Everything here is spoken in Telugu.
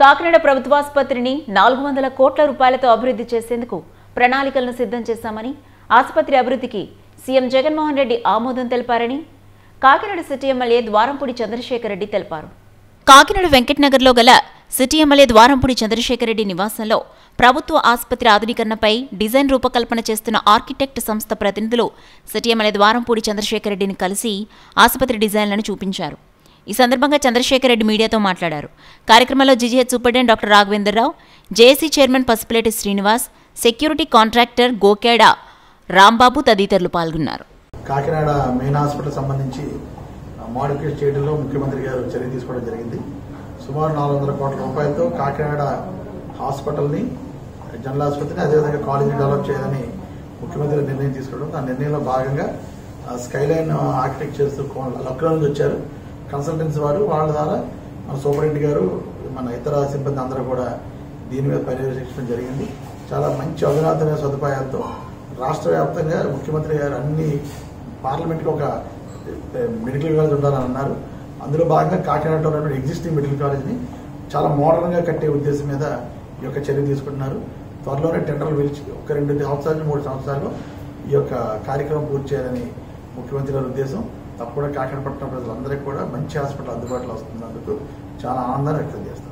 కాకినాడ ప్రభుత్వాసుపత్రిని నాలుగు వందల కోట్ల రూపాయలతో అభివృద్ధి చేసేందుకు ప్రణాళికలను సిద్ధం చేశామని ఆసుపత్రి అభివృద్ధికి సీఎం జగన్మోహన్ రెడ్డి ఆమోదం తెలిపారని కాకినాడ సిటీ ఎమ్మెల్యే ద్వారంపూడి చంద్రశేఖర్ రెడ్డి తెలిపారు కాకినాడ వెంకటనగర్లో గల సిటీ ఎమ్మెల్యే ద్వారంపూడి చంద్రశేఖర్ రెడ్డి నివాసంలో ప్రభుత్వ ఆసుపత్రి ఆధునీకరణపై డిజైన్ రూపకల్పన చేస్తున్న ఆర్కిటెక్ట్ సంస్థ ప్రతినిధులు సిటీ ఎమ్మెల్యే ద్వారంపూడి చంద్రశేఖర్ రెడ్డిని కలిసి ఆసుపత్రి డిజైన్లను చూపించారు ఈ సందర్భంగా చంద్రశేఖర్ రెడ్డి మీడియాతో మాట్లాడారు కార్యక్రమంలో GGH superintendent doctor Raghavendra Rao JAC chairman Pasupuleti Srinivas security contractor Gokeda Rambabu తదితరులు పాల్గొన్నారు కాకినాడ మెయిన్ హాస్పిటల్ సంబంధించి మోడిఫికేషన్ చేయడంలో ముఖ్యమంత్రి గారు చర్య తీసుకోవడం జరిగింది సుమారు నాలుగు వందల కోట్ల రూపాయలతో కాకినాడ హాస్పిటల్ని జనరల్ ఆసుపత్రిని అదేవిధంగా కాలేజీ డెవలప్ చేయాలని ముఖ్యమంత్రి నిర్ణయం తీసుకోవడం ఆ నిర్ణయంలో భాగంగా స్కైలైన్ ఆర్కిటెక్ట్ చేస్తూ లక్నో నుంచి వచ్చారు కన్సల్టెన్సీ వారు వాళ్ళ ద్వారా మన సూపరింటెండెంట్ గారు మన ఇతర సిబ్బంది అందరూ కూడా దీని మీద పర్యవేక్షించడం జరిగింది చాలా మంచి అధునాతన సదుపాయాలతో రాష్ట్ర వ్యాప్తంగా ముఖ్యమంత్రి గారు అన్ని పార్లమెంట్కి ఒక మెడికల్ కాలేజ్ ఉండాలని అన్నారు అందులో భాగంగా కాకినాడలో ఉన్నటువంటి ఎగ్జిస్టింగ్ మెడికల్ కాలేజ్ని చాలా మోడర్న్గా కట్టే ఉద్దేశం మీద ఈ యొక్క చర్య తీసుకుంటున్నారు త్వరలోనే టెండర్లు పిలిచి ఒక రెండు సంవత్సరాలు మూడు సంవత్సరాలు ఈ యొక్క కార్యక్రమం పూర్తి చేయాలని ముఖ్యమంత్రి గారి ఉద్దేశం తప్పకుండా కాకినాడ పట్టణ ప్రజలందరికీ కూడా మంచి హాస్పిటల్ అందుబాటులో వస్తున్నందుకు చాలా ఆనందాన్ని వ్యక్తం చేస్తారు